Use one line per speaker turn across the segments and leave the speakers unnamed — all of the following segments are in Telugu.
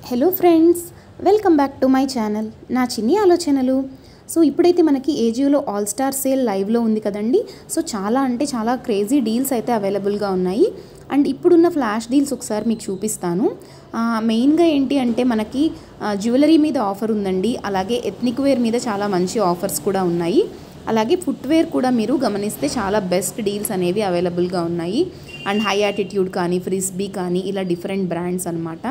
hello friends welcome back to my channel నా చిన్ని ఆలోచనలు సో ఇప్పుడైతే మనకి ఏజియోలో ఆల్ స్టార్ సేల్ లైవ్లో ఉంది కదండి సో చాలా అంటే చాలా క్రేజీ డీల్స్ అయితే అవైలబుల్గా ఉన్నాయి అండ్ ఇప్పుడున్న ఫ్లాష్ డీల్స్ ఒకసారి మీకు చూపిస్తాను ఆ, మెయిన్గా ఏంటి అంటే మనకి ఆ, జ్యువెలరీ మీద ఆఫర్ ఉందండి అలాగే ఎథ్నిక్ వేర్ మీద చాలా మంచి ఆఫర్స్ కూడా ఉన్నాయి అలాగే ఫుట్వేర్ కూడా మీరు గమనిస్తే చాలా బెస్ట్ డీల్స్ అనేవి అవైలబుల్గా ఉన్నాయి అండ్ హై యాటిట్యూడ్ కానీ ఫ్రిస్బీ కానీ ఇలా డిఫరెంట్ బ్రాండ్స్ అనమాట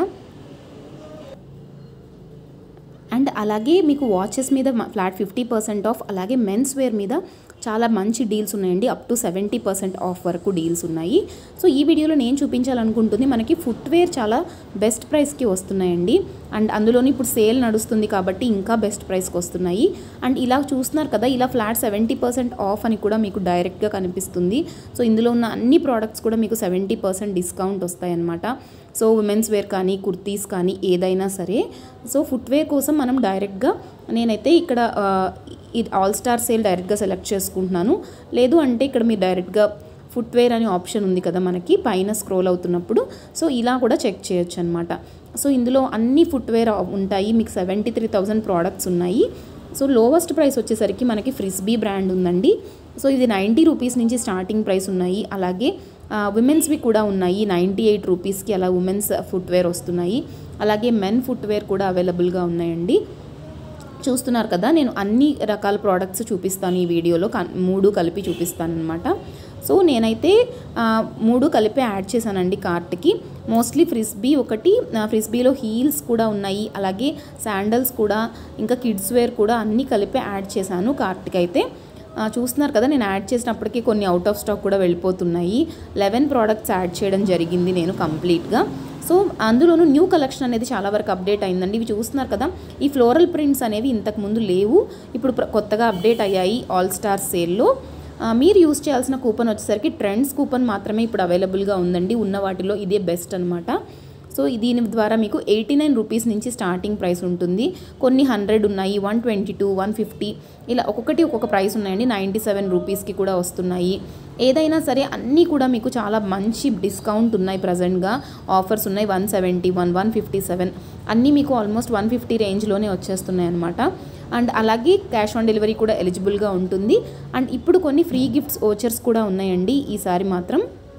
అండ్ అలాగే మీకు వాచెస్ మీద ఫ్లాట్ ఫిఫ్టీ పర్సెంట్ ఆఫ్ అలాగే మెన్స్ వేర్ మీద చాలా మంచి డీల్స్ ఉన్నాయండి up to seventy percent off వరకు డీల్స్ ఉన్నాయి సో ఈ వీడియోలో నేను చూపించాలనుకుంటుంది మనకి ఫుట్వేర్ చాలా బెస్ట్ ప్రైస్కి వస్తున్నాయండి అండ్ అందులోని ఇప్పుడు సేల్ నడుస్తుంది కాబట్టి ఇంకా బెస్ట్ ప్రైస్కి వస్తున్నాయి అండ్ ఇలా చూస్తున్నారు కదా ఇలా ఫ్లాట్ సెవెంటీ పర్సెంట్ ఆఫ్ అని కూడా మీకు డైరెక్ట్గా కనిపిస్తుంది సో ఇందులో ఉన్న అన్ని ప్రోడక్ట్స్ కూడా మీకు సెవెంటీ పర్సెంట్ డిస్కౌంట్ వస్తాయన్నమాట సో ఉమెన్స్ వేర్ కానీ కుర్తీస్ కానీ ఏదైనా సరే సో ఫుట్వేర్ కోసం మనం డైరెక్ట్గా నేనైతే ఇక్కడ ఆ, ఇది ఆల్ స్టార్ సేల్ డైరెక్ట్గా సెలెక్ట్ చేసుకుంటున్నాను లేదు అంటే ఇక్కడ మీరు డైరెక్ట్గా ఫుట్వేర్ అనే ఆప్షన్ ఉంది కదా మనకి పైన స్క్రోల్ అవుతున్నప్పుడు సో ఇలా కూడా చెక్ చేయొచ్చు అనమాట సో ఇందులో అన్ని ఫుట్వేర్ ఉంటాయి మీకు సెవెంటీ త్రీ థౌజండ్ ప్రోడక్ట్స్ ఉన్నాయి సో లోవెస్ట్ ప్రైస్ వచ్చేసరికి మనకి ఫ్రిస్బీ బ్రాండ్ ఉందండి సో ఇది నైంటీ రూపీస్ నుంచి స్టార్టింగ్ ప్రైస్ ఉన్నాయి అలాగే విమెన్స్వి కూడా ఉన్నాయి నైంటీ ఎయిట్ రూపీస్కి అలా ఉమెన్స్ ఫుట్వేర్ వస్తున్నాయి అలాగే మెన్ ఫుట్వేర్ కూడా అవైలబుల్గా ఉన్నాయండి చూస్తున్నారు కదా నేను అన్ని రకాల ప్రోడక్ట్స్ చూపిస్తాను ఈ వీడియోలో కన్- మూడు కలిపి చూపిస్తాను అనమాట సో నేనైతే ఆ, మూడు కలిపి యాడ్ చేశానండి కార్ట్కి మోస్ట్లీ ఫ్రిస్బీ ఒకటి ఆ, ఫ్రిస్బీలో హీల్స్ కూడా ఉన్నాయి అలాగే శాండల్స్ కూడా ఇంకా కిడ్స్ వేర్ కూడా అన్నీ కలిపి యాడ్ చేశాను కార్ట్కి అయితే ఆ, చూస్తున్నారు కదా నేను యాడ్ చేసినప్పటికీ కొన్ని అవుట్ ఆఫ్ స్టాక్ కూడా వెళ్ళిపోతున్నాయి లెవెన్ ప్రోడక్ట్స్ యాడ్ చేయడం జరిగింది నేను కంప్లీట్గా సో అందులోనూ న్యూ కలెక్షన్ అనేది చాలా వరకు అప్డేట్ అయిందండి ఇవి చూస్తున్నారు కదా ఈ ఫ్లోరల్ ప్రింట్స్ అనేవి ఇంతకు ముందు లేవు ఇప్పుడు ప్ర- కొత్తగా అప్డేట్ అయ్యాయి ఆల్ స్టార్ సేల్లో ఆ, మీరు యూస్ చేయాల్సిన కూపన్ వచ్చేసరికి ట్రెండ్స్ కూపన్ మాత్రమే ఇప్పుడు అవైలబుల్గా ఉందండి ఉన్న వాటిలో ఇదే బెస్ట్ అనమాట సో దీని ద్వారా మీకు ఎయిటీ నైన్ రూపీస్ నుంచి స్టార్టింగ్ ప్రైస్ ఉంటుంది కొన్ని హండ్రెడ్ ఉన్నాయి one twenty two one fifty ఇలా ఒక్కొక్కటి ఒక్కొక్క ప్రైస్ ఉన్నాయండి నైంటీ సెవెన్ రూపీస్కి కూడా వస్తున్నాయి ఏదైనా సరే అన్నీ కూడా మీకు చాలా మంచి డిస్కౌంట్ ఉన్నాయి ప్రజెంట్గా ఆఫర్స్ ఉన్నాయి one seventy one one fifty seven అన్నీ మీకు ఆల్మోస్ట్ వన్ ఫిఫ్టీ రేంజ్లోనే వచ్చేస్తున్నాయి అనమాట అండ్ అలాగే క్యాష్ ఆన్ డెలివరీ కూడా ఎలిజిబుల్గా ఉంటుంది అండ్ ఇప్పుడు కొన్ని ఫ్రీ గిఫ్ట్స్ ఓచర్స్ కూడా ఉన్నాయండి ఈసారి మాత్రం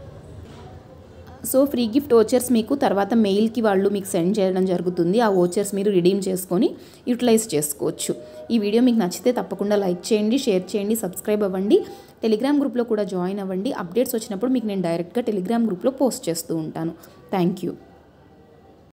సో ఫ్రీ గిఫ్ట్ ఓచర్స్ మీకు తర్వాత మెయిల్కి వాళ్ళు మీకు సెండ్ చేయడం జరుగుతుంది ఆ ఓచర్స్ మీరు రిడీమ్ చేసుకొని యూటిలైజ్ చేసుకోవచ్చు ఈ వీడియో మీకు నచ్చితే తప్పకుండా లైక్ చేయండి షేర్ చేయండి సబ్స్క్రైబ్ అవ్వండి టెలిగ్రామ్ గ్రూప్లో కూడా జాయిన్ అవ్వండి అప్డేట్స్ వచ్చినప్పుడు మీకు నేను డైరెక్ట్గా టెలిగ్రామ్ గ్రూప్లో పోస్ట్ చేస్తూ ఉంటాను థ్యాంక్ యూ